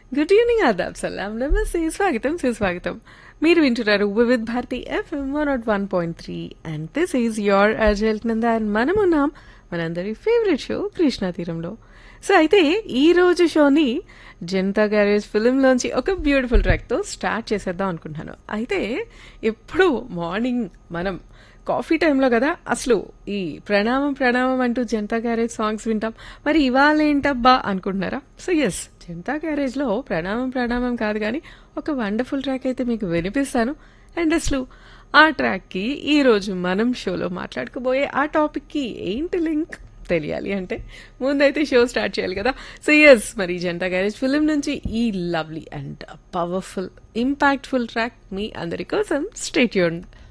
good evening ఆదాబ్ సలాం నమస్తే స్వాగతం సుస్వాగతం మీరు వింటున్నారు Vividh Bharati FM one nought one point three and this is your Ajal Nanda అండ్ మనమున్నాం మనందరి ఫేవరెట్ షో కృష్ణా తీరంలో సో అయితే ఈ రోజు షోని జనతా గ్యారేజ్ ఫిలింలోంచి ఒక బ్యూటిఫుల్ ట్రాక్తో స్టార్ట్ చేసేద్దాం అనుకుంటున్నాను అయితే ఎప్పుడు మార్నింగ్ మనం కాఫీ టైంలో కదా అసలు ఈ ప్రణామం ప్రణామం అంటూ జనతా గ్యారేజ్ సాంగ్స్ వింటాం మరి ఇవాళ ఏంటబ్బా అనుకుంటున్నారా సో ఎస్ జనతా గ్యారేజ్లో ప్రణామం ప్రణామం కాదు కానీ ఒక వండర్ఫుల్ ట్రాక్ అయితే మీకు వినిపిస్తాను అండ్ అసలు ఆ ట్రాక్కి ఈరోజు మనం షోలో మాట్లాడుకోబోయే ఆ టాపిక్కి ఏంటి లింక్ తెలియాలి అంటే ముందైతే షో స్టార్ట్ చేయాలి కదా సో ఎస్ మరి జనతా గ్యారేజ్ ఫిలిం నుంచి ఈ lovely and powerful impactful track మీ అందరి కోసం స్టేట్యూన్